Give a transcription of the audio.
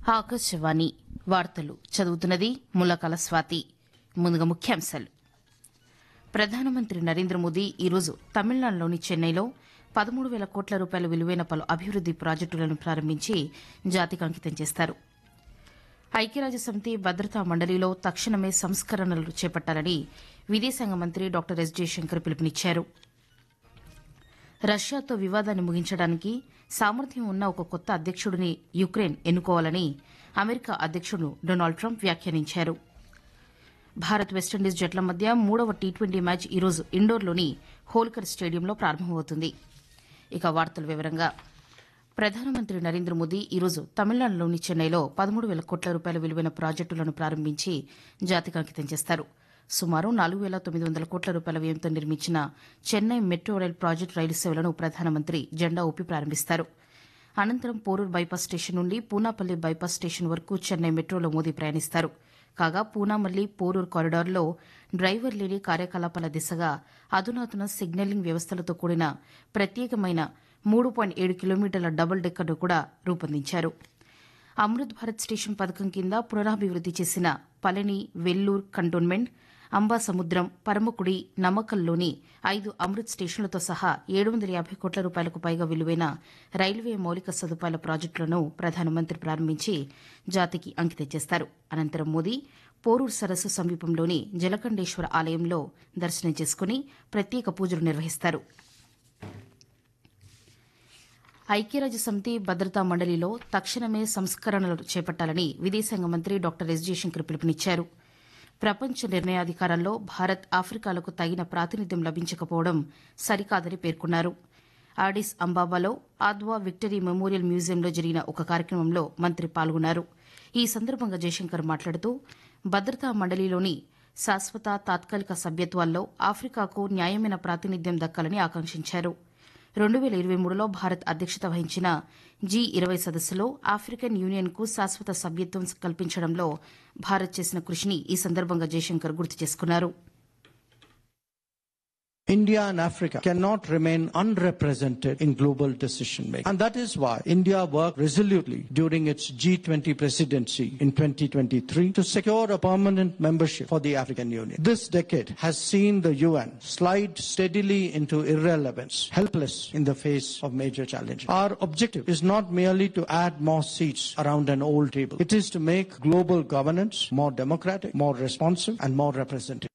ఆకాశవాణి వార్తలు చదువుతున్నది ముల్లకాల స్వాతి ముందుగా ముఖ్యాంశాలు ప్రధానమంత్రి నరేంద్ర మోదీ ఈరోజు తమిళనాడులోని చెన్నైలో పదమూడు వేల కోట్ల రూపాయల విలువైన పలు అభివృద్ది ప్రాజెక్టులను ప్రారంభించి జాతికి అంకితం చేస్తారు ఐక్యరాజ్య సమితి భద్రతా మండలిలో తక్షణమే సంస్కరణలు చేపట్టాలని విదేశాంగ మంత్రి డాక్టర్ ఎస్ జయశంకర్ పిలుపునిచ్చారు రష్యాతో వివాదాన్ని ముగించడానికి సామర్థ్యం ఉన్న ఒక కొత్త అధ్యక్షుడిని యుక్రెయిన్ ఎన్నుకోవాలని అమెరికా అధ్యక్షుడు డొనాల్డ్ ట్రంప్ వ్యాఖ్యానించారు భారత్ వెస్టిండీస్ జట్ల మధ్య మూడవ టీ ట్వంటీ మ్యాచ్ ఈరోజు ఇండోర్లోని హోల్కర్ స్టేడియంలో ప్రారంభమవుతుంది ఇక వార్తల వివరంగా ప్రధానమంత్రి నరేంద్ర మోదీ ఈరోజు తమిళనాడులోని చెన్నైలో పదమూడు వేల కోట్ల రూపాయల విలువైన ప్రాజెక్టులను ప్రారంభించి జాతికి అంకితం చేస్తారు సుమారు నాలుగు వేల తొమ్మిది వందల కోట్ల రూపాయల వ్యయంతో నిర్మించిన చెన్నై మెట్రో రైల్ ప్రాజెక్టు రైలు సేవలను ప్రధానమంత్రి జెండా ఊపి ప్రారంభిస్తారు అనంతరం పోరూర్ బైపాస్ స్టేషన్ నుండి పూనాపల్లి బైపాస్ స్టేషన్ వరకు చెన్నై మెట్రోలో మోదీ ప్రయాణిస్తారు కాగా పూనామల్లి పోరూర్ కారిడార్లో డ్రైవర్ లేని కార్యకలాపాల దిశగా అధునాతన సిగ్నలింగ్ వ్యవస్థలతో కూడిన ప్రత్యేకమైన మూడు పాయింట్ ఏడు కిలోమీటర్ల డబుల్ డెక్కర్ను కూడా రూపొందించారు అమృత్ భారత్ స్టేషన్ పథకం కింద పునరాభివృద్ది చేసిన పళని వెల్లూర్ కంటోన్మెంట్ అంబాసముద్రం పరమకుడి నమ్మకల్లోని ఐదు అమృత్ స్టేషన్లతో సహా ఏడు వందల యాభై కోట్ల రూపాయలకు పైగా విలువైన రైల్వే మౌలిక సదుపాయాల ప్రాజెక్టులను ప్రధానమంత్రి ప్రారంభించి జాతికి అంకితం చేస్తారు అనంతరం మోదీ పోరూరు సరస్సు సమీపంలోని జలకండేశ్వర ఆలయంలో దర్శనం చేసుకుని ప్రత్యేక పూజలు నిర్వహిస్తారు ఐక్యరాజ్య సమితి భద్రతా మండలిలో తక్షణమే సంస్కరణలు చేపట్టాలని విదేశాంగ మంత్రి డాక్టర్ ఎస్ జయశంకర్ పిలుపునిచ్చారు ప్రపంచ నిర్ణయాధికారంలో భారత్ ఆఫ్రికాలకు తగిన ప్రాతినిధ్యం లభించకపోవడం సరికాదని పేర్కొన్నారు ఆడిస్ అంబాబాలో ఆద్వా విక్టరీ మెమోరియల్ మ్యూజియంలో జరిగిన ఒక కార్యక్రమంలో మంత్రి పాల్గొన్నారు ఈ సందర్భంగా జయశంకర్ మాట్లాడుతూ భద్రతా మండలిలోని శాశ్వత తాత్కాలిక సభ్యత్వాల్లో ఆఫ్రికాకు న్యాయమైన ప్రాతినిధ్యం దక్కాలని ఆకాంక్షించారు రెండు వేల ఇరవై మూడులో భారత్ అధ్యక్షత వహించిన జీ ఇరవై సదస్సులో ఆఫ్రికన్ యూనియన్కు శాశ్వత సభ్యత్వం కల్పించడంలో భారత్ చేసిన కృషిని ఈ సందర్భంగా జయశంకర్ గుర్తు చేసుకున్నారు India and Africa cannot remain unrepresented in global decision making. And that is why India worked resolutely during its G20 presidency in 2023 to secure a permanent membership for the African Union. This decade has seen the UN slide steadily into irrelevance, helpless in the face of major challenges. Our objective is not merely to add more seats around an old table. It is to make global governance more democratic, more responsive, and more representative.